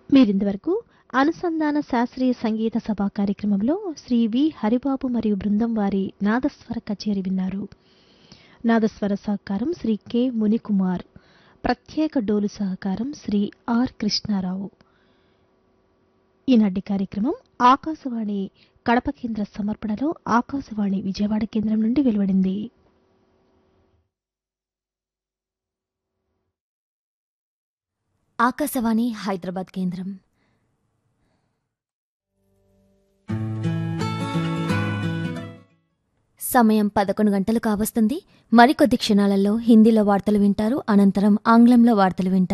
మీరింతవరకు అనుసంధాన శాస్త్రీయ సంగీత సభ కార్యక్రమంలో శ్రీ వి హరిబాబు మరియు బృందం వారి నాదస్వర కచేరి విన్నారు నాదస్వర సహకారం శ్రీ కె మునికుమార్ ప్రత్యేక డోలు సహకారం శ్రీ ఆర్ కృష్ణారావు ఈనాటి కార్యక్రమం ఆకాశవాణి కడప కేంద్ర సమర్పణలో ఆకాశవాణి విజయవాడ కేంద్రం నుండి వెలువడింది ఆకాశవాణి హైదరాబాద్ కేంద్రం సమయం పదకొండు గంటలు కావస్తుంది మరికొద్ది క్షణాలలో హిందీలో వార్తలు వింటారు అనంతరం ఆంగ్లంలో వార్తలు వింటారు